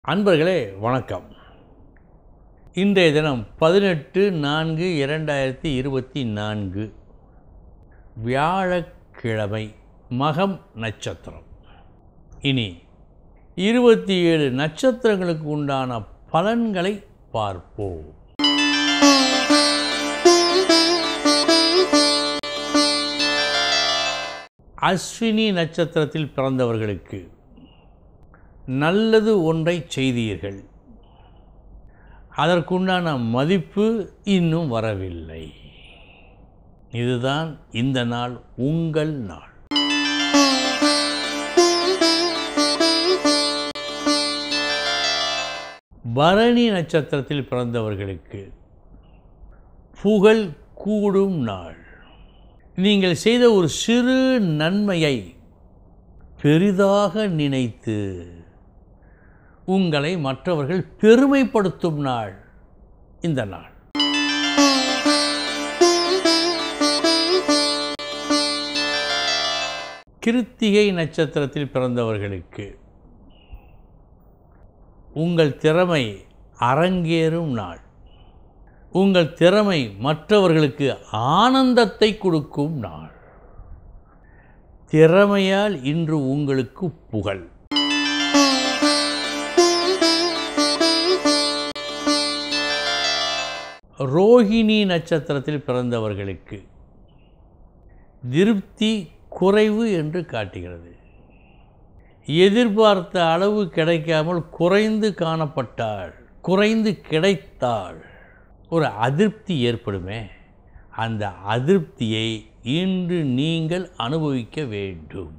அன்பர்களே வணக்கம் இன்றைய தினம் பதினெட்டு நான்கு இரண்டாயிரத்தி இருபத்தி நான்கு வியாழக்கிழமை மகம் நட்சத்திரம் இனி இருபத்தி ஏழு நட்சத்திரங்களுக்கு உண்டான பலன்களை பார்ப்போம் அஸ்வினி நட்சத்திரத்தில் பிறந்தவர்களுக்கு நல்லது ஒன்றை செய்தீர்கள் அதற்குண்டான மதிப்பு இன்னும் வரவில்லை இதுதான் இந்த நாள் உங்கள் நாள் பரணி நட்சத்திரத்தில் பிறந்தவர்களுக்கு புகழ் கூடும் நாள் நீங்கள் செய்த ஒரு சிறு நன்மையை பெரிதாக நினைத்து உங்களை மற்றவர்கள் பெருமைப்படுத்தும் நாள் இந்த நாள் கிருத்திகை நட்சத்திரத்தில் பிறந்தவர்களுக்கு உங்கள் திறமை அரங்கேறும் நாள் உங்கள் திறமை மற்றவர்களுக்கு ஆனந்தத்தை கொடுக்கும் நாள் திறமையால் இன்று உங்களுக்கு புகழ் ரோஹிணி நட்சத்திரத்தில் பிறந்தவர்களுக்கு திருப்தி குறைவு என்று காட்டுகிறது எதிர்பார்த்த அளவு கிடைக்காமல் குறைந்து காணப்பட்டாள் குறைந்து கிடைத்தாள் ஒரு அதிருப்தி ஏற்படுமே அந்த அதிருப்தியை இன்று நீங்கள் அனுபவிக்க வேண்டும்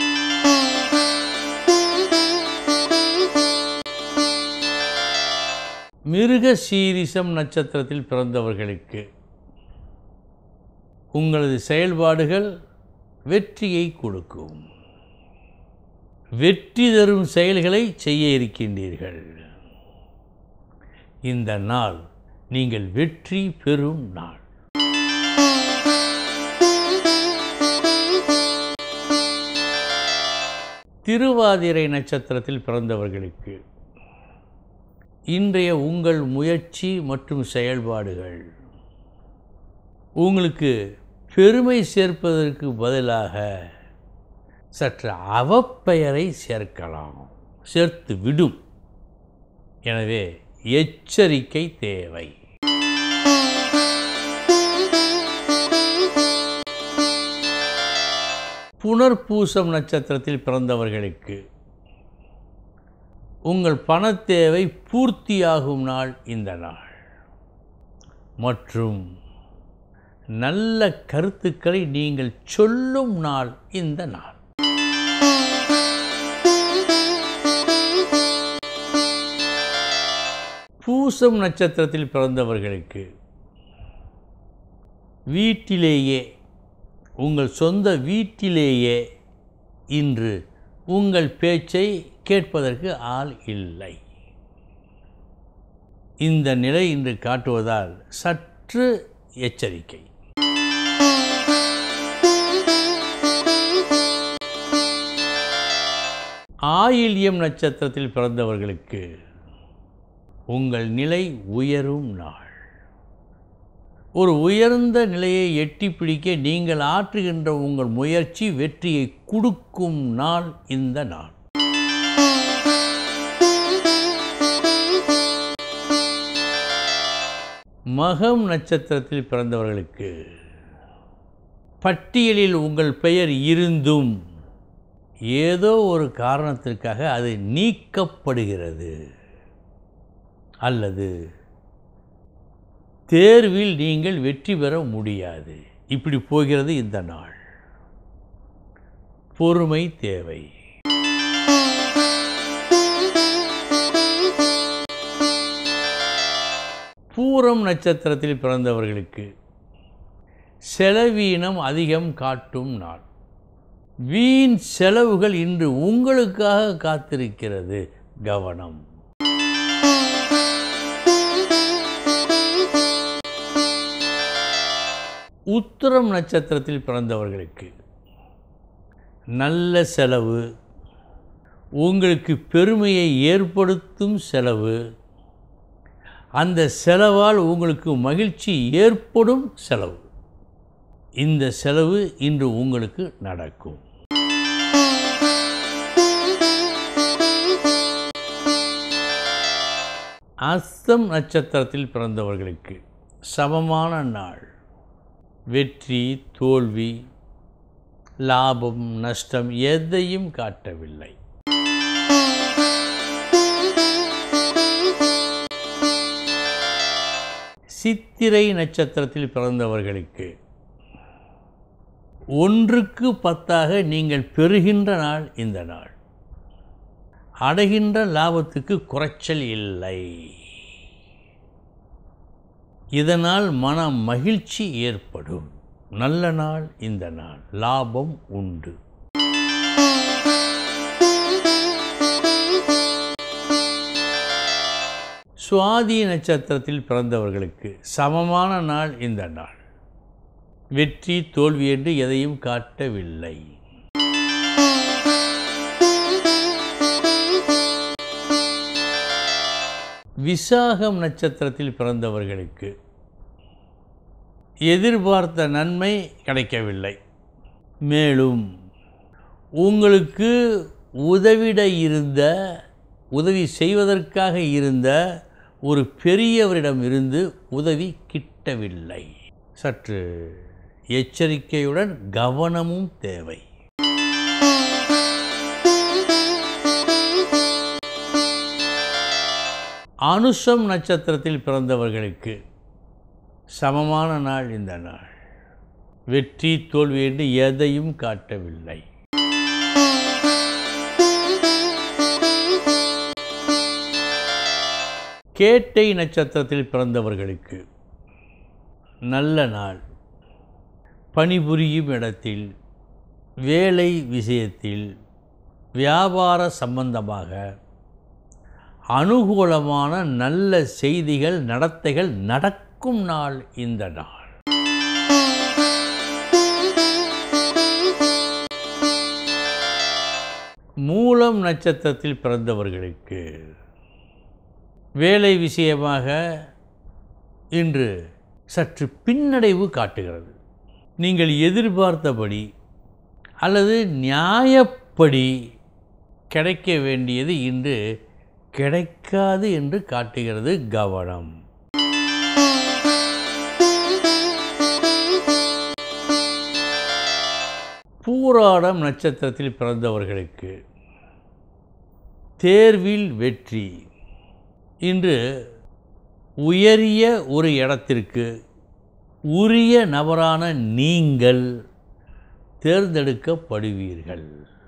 மிருக சீரிசம் நட்சத்திரத்தில் பிறந்தவர்களுக்கு உங்களது செயல்பாடுகள் வெற்றியை கொடுக்கும் வெற்றி தரும் செயல்களை செய்ய இருக்கின்றீர்கள் இந்த நாள் நீங்கள் வெற்றி பெறும் நாள் திருவாதிரை நட்சத்திரத்தில் பிறந்தவர்களுக்கு இன்றைய உங்கள் முயற்சி மற்றும் செயல்பாடுகள் உங்களுக்கு பெருமை சேர்ப்பதற்கு பதிலாக சற்று அவப்பெயரை சேர்க்கலாம் சேர்த்து விடும் எனவே எச்சரிக்கை தேவை புனர்பூசம் நட்சத்திரத்தில் பிறந்தவர்களுக்கு உங்கள் பணத்தேவை பூர்த்தியாகும் நாள் இந்த நாள் மற்றும் நல்ல கருத்துக்களை நீங்கள் சொல்லும் நாள் இந்த நாள் பூசம் நட்சத்திரத்தில் பிறந்தவர்களுக்கு வீட்டிலேயே உங்கள் சொந்த வீட்டிலேயே இன்று உங்கள் பேச்சை கேட்பதற்கு ஆள் இல்லை இந்த நிலை இன்று காட்டுவதால் சற்று எச்சரிக்கை ஆயில்யம் நட்சத்திரத்தில் பிறந்தவர்களுக்கு உங்கள் நிலை உயரும் நாள் ஒரு உயர்ந்த நிலையை எட்டி பிடிக்க நீங்கள் ஆற்றுகின்ற உங்கள் முயற்சி வெற்றியை கொடுக்கும் நாள் இந்த நாள் மகம் நட்சத்திரத்தில் பிறந்தவர்களுக்கு பட்டியலில் உங்கள் பெயர் இருந்தும் ஏதோ ஒரு காரணத்திற்காக அது நீக்கப்படுகிறது அல்லது தேர்வில் நீங்கள் வெற்றி பெற முடியாது இப்படி போகிறது இந்த நாள் பொறுமை தேவை பூரம் நட்சத்திரத்தில் பிறந்தவர்களுக்கு செலவீனம் அதிகம் காட்டும் நாள் வீண் செலவுகள் இன்று உங்களுக்காக காத்திருக்கிறது கவனம் உத்திரம் நட்சத்திரத்தில் பிறந்தவர்களுக்கு நல்ல செலவு உங்களுக்கு பெருமையை ஏற்படுத்தும் செலவு அந்த செலவால் உங்களுக்கு மகிழ்ச்சி ஏற்படும் செலவு இந்த செலவு இன்று உங்களுக்கு நடக்கும் அஸ்தம் நட்சத்திரத்தில் பிறந்தவர்களுக்கு சமமான நாள் வெற்றி தோல்வி லாபம் நஷ்டம் எதையும் காட்டவில்லை சித்திரை நட்சத்திரத்தில் பிறந்தவர்களுக்கு ஒன்றுக்கு பத்தாக நீங்கள் பெறுகின்ற நாள் இந்த நாள் அடைகின்ற லாபத்துக்கு குறைச்சல் இல்லை இதனால் மன மகிழ்ச்சி ஏற்படும் நல்ல நாள் இந்த நாள் லாபம் உண்டு சுவாதி நட்சத்திரத்தில் பிறந்தவர்களுக்கு சமமான நாள் இந்த நாள் வெற்றி தோல்வி என்று எதையும் காட்டவில்லை விசாகம் நட்சத்திரத்தில் பிறந்தவர்களுக்கு எதிர்பார்த்த நன்மை கிடைக்கவில்லை மேலும் உங்களுக்கு உதவிட இருந்த உதவி செய்வதற்காக இருந்த ஒரு பெரியவரிடம் இருந்து உதவி கிட்டவில்லை சற்று எச்சரிக்கையுடன் கவனமும் தேவை அனுஷம் நட்சத்திரத்தில் பிறந்தவர்களுக்கு சமமான நாள் இந்த நாள் வெற்றி தோல்வி என்று எதையும் காட்டவில்லை கேட்டை நட்சத்திரத்தில் பிறந்தவர்களுக்கு நல்ல நாள் பணிபுரியும் இடத்தில் வேலை விஷயத்தில் வியாபார சம்பந்தமாக அனுகூலமான நல்ல செய்திகள் நடத்தைகள் நடக்கும் நாள் இந்த நாள் மூலம் நட்சத்திரத்தில் பிறந்தவர்களுக்கு வேலை விஷயமாக இன்று சற்று பின்னடைவு காட்டுகிறது நீங்கள் எதிர்பார்த்தபடி அல்லது நியாயப்படி கிடைக்க வேண்டியது இன்று கிடைக்காது என்று காட்டுகிறது கவனம் பூராடம் நட்சத்திரத்தில் பிறந்தவர்களுக்கு தேர்வில் வெற்றி இன்று உயரிய ஒரு இடத்திற்கு உரிய நபரான நீங்கள் தேர்ந்தெடுக்கப்படுவீர்கள்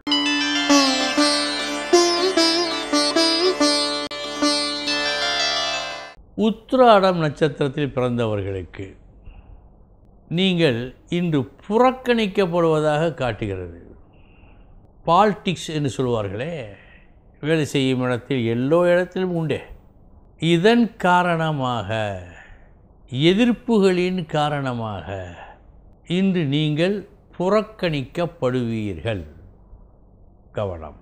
உத்ராடம் நட்சத்திரத்தில் பிறந்தவர்களுக்கு நீங்கள் இன்று புறக்கணிக்கப்படுவதாக காட்டுகிறது பால்டிக்ஸ் என்று சொல்வார்களே வேலை செய்யும் இடத்தில் எல்லோ இடத்திலும் உண்டே இதன் காரணமாக எதிர்ப்புகளின் காரணமாக இன்று நீங்கள் புறக்கணிக்கப்படுவீர்கள் கவனம்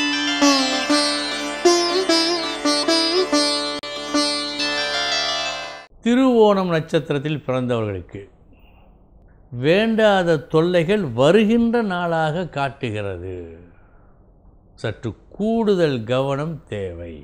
திருவோணம் நட்சத்திரத்தில் பிறந்தவர்களுக்கு வேண்டாத தொல்லைகள் வருகின்ற நாளாக காட்டுகிறது சற்று கூடுதல் கவனம் தேவை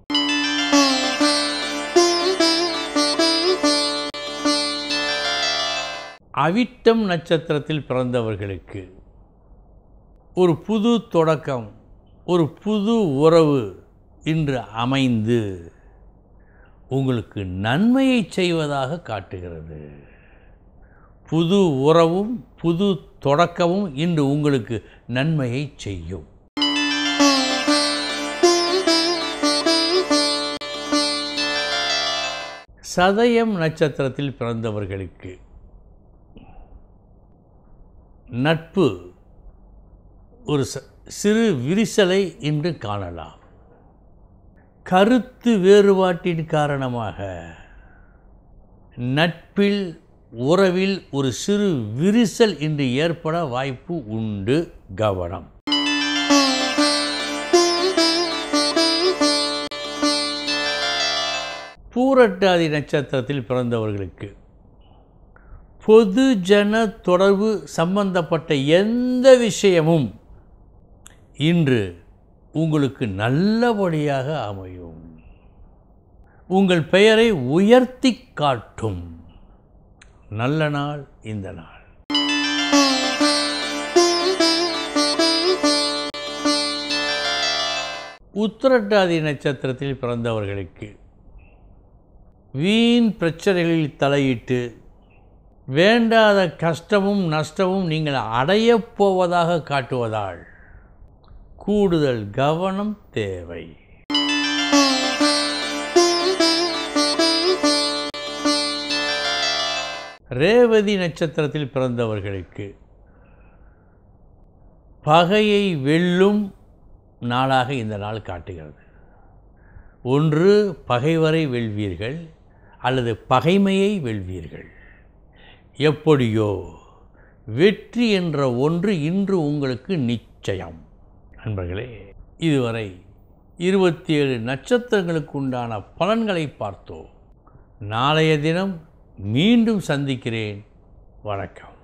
அவிட்டம் நட்சத்திரத்தில் பிறந்தவர்களுக்கு ஒரு புது தொடக்கம் ஒரு புது உறவு இன்று அமைந்து உங்களுக்கு நன்மையை செய்வதாக காட்டுகிறது புது உறவும் புது தொடக்கமும் இன்று உங்களுக்கு நன்மையை செய்யும் சதயம் நட்சத்திரத்தில் பிறந்தவர்களுக்கு நட்பு ஒரு ச- சிறு விரிசலை இன்று காணலாம் கருத்து வேறுபாட்டின் காரணமாக நட்பில் உறவில் ஒரு சிறு விரிசல் இன்று ஏற்பட வாய்ப்பு உண்டு கவனம் பூரட்டாதி நட்சத்திரத்தில் பிறந்தவர்களுக்கு பொது ஜன தொடர்பு சம்பந்தப்பட்ட எந்த விஷயமும் இன்று உங்களுக்கு நல்லபடியாக அமையும் உங்கள் பெயரை உயர்த்தி காட்டும் நல்ல நாள் இந்த நாள் உத்திரட்டாதி நட்சத்திரத்தில் பிறந்தவர்களுக்கு வீண் பிரச்சனைகளில் தலையிட்டு வேண்டாத கஷ்டமும் நஷ்டமும் நீங்கள் அடையப் போவதாக காட்டுவதால் கூடுதல் கவனம் தேவை ரேவதி நட்சத்திரத்தில் பிறந்தவர்களுக்கு பகையை வெல்லும் நாளாக இந்த நாள் காட்டுகிறது ஒன்று பகைவரை வெல்வீர்கள் அல்லது பகைமையை வெல்வீர்கள் எப்படியோ வெற்றி என்ற ஒன்று இன்று உங்களுக்கு நிச்சயம் நண்பர்களே இதுவரை இருபத்தி ஏழு நட்சத்திரங்களுக்கு உண்டான பலன்களை பார்த்தோம் நாளைய தினம் மீண்டும் சந்திக்கிறேன் வணக்கம்